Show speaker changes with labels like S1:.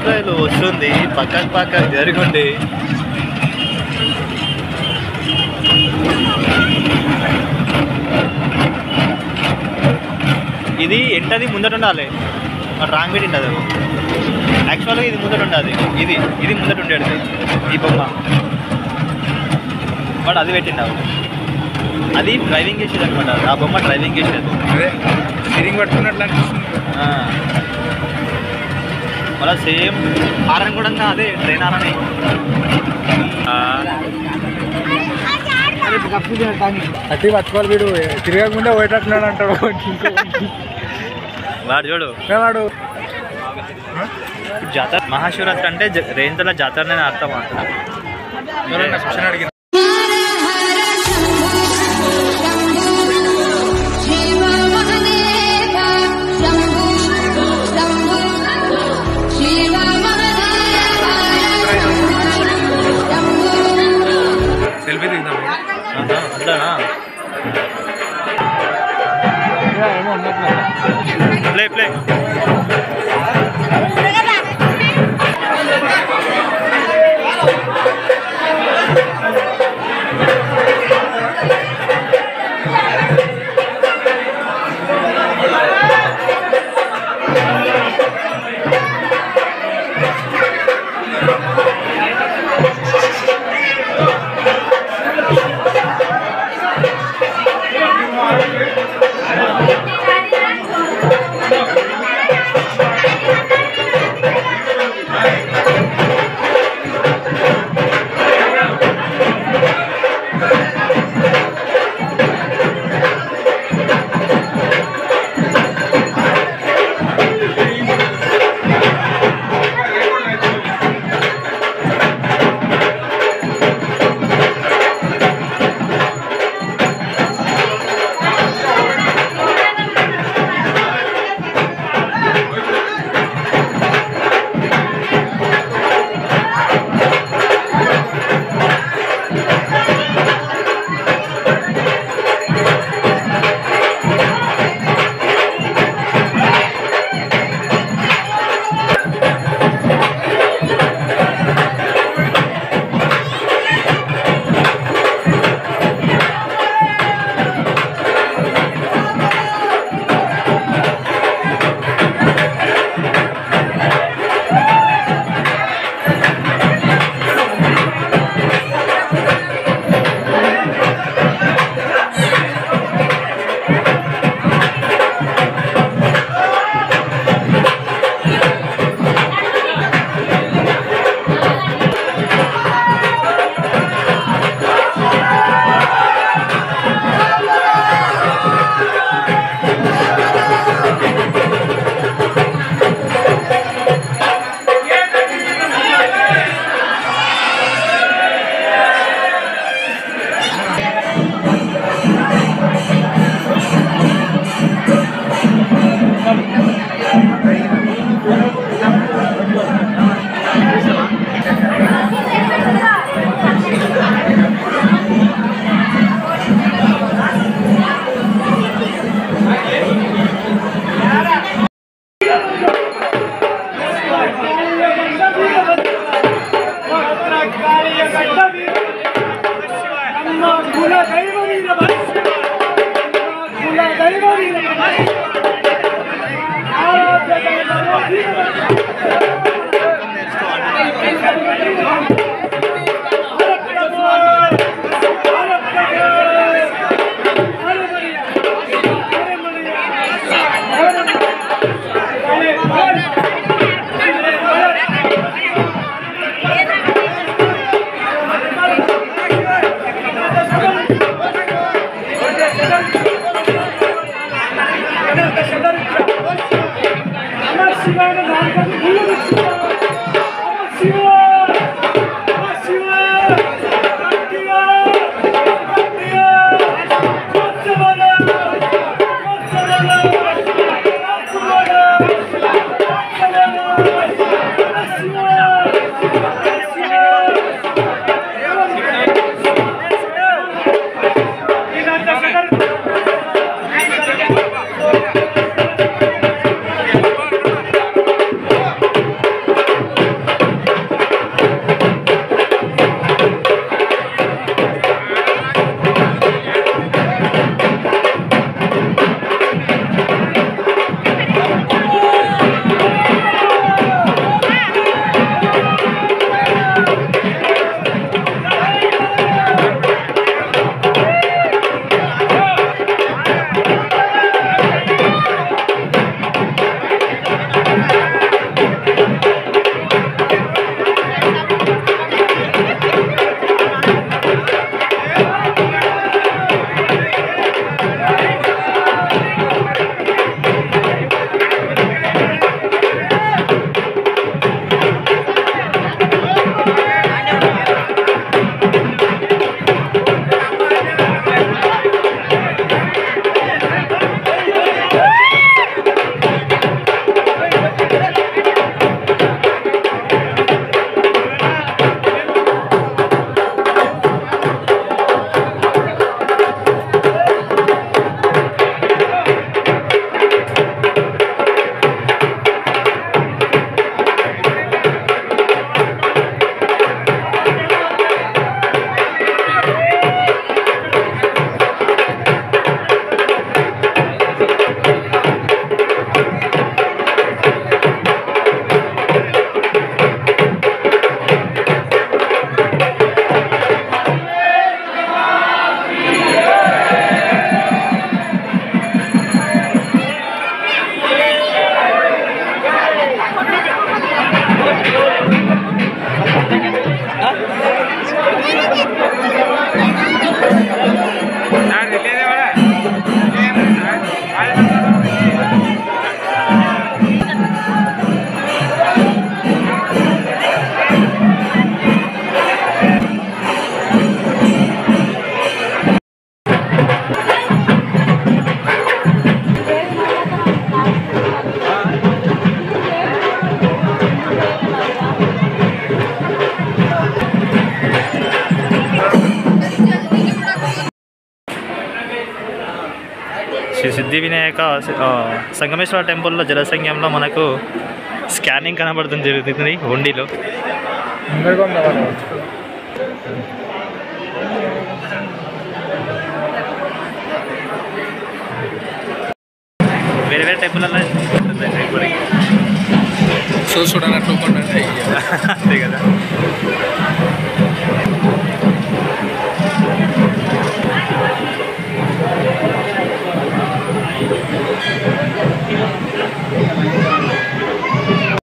S1: రైలు వస్తుంది పక్కకు పక్కకు జరుగుండి ఇది ఎంటది ముందట ఉండాలి మరి రాంగ్ పెట్టింది అది యాక్చువల్గా ఇది ముందట ఉండాలి ఇది ఇది ముందట ఉండేది ఈ బొమ్మ వాడు అది పెట్టిండు అది డ్రైవింగ్ చేసేది అనమాట ఆ బొమ్మ డ్రైవింగ్ చేసేది
S2: అదే స్టీరింగ్ పట్టుకున్నట్లు అనిపిస్తుంది
S1: ఆ. మళ్ళా సేమ్ హారన్ కూడా అదే ట్రైన్ హారన్
S2: అట్టి పట్టుకోవాలి వీడు తిరగకుండా పోయేటట్టున్నాడు అంటాడు
S1: వాడు చూడు
S2: వాడు
S1: ఇప్పుడు జాతర మహాశివరాత్రి అంటే జ- రేంతల జాతరనే అర్థం అంట
S2: ఎవరైనా క్వశ్చన్ అడిగింది
S3: शिव महादेव शम्भो शम्भो शिव महादेव शम्भो
S2: సెల్ఫీ దిగుదాం
S1: ఆహా, అట్లానా
S2: ఏమో ఉన్నట్లు
S1: ప్లే ప్లే
S4: Thank
S1: వినాయక ఆ, సంగమేశ్వర టెంపుల్లో జలసంఘంలో మనకు స్కానింగ్ కనబడుతుంది జరుగుతుంది హుండీలో
S2: అందరికీ ఉంది వాళ్ళు.
S1: వేరే వేరే టెంపుల్లో ఉంటుంది ఇప్పటికి
S2: సో చూడనట్టు కొండండి
S1: అంతే కదా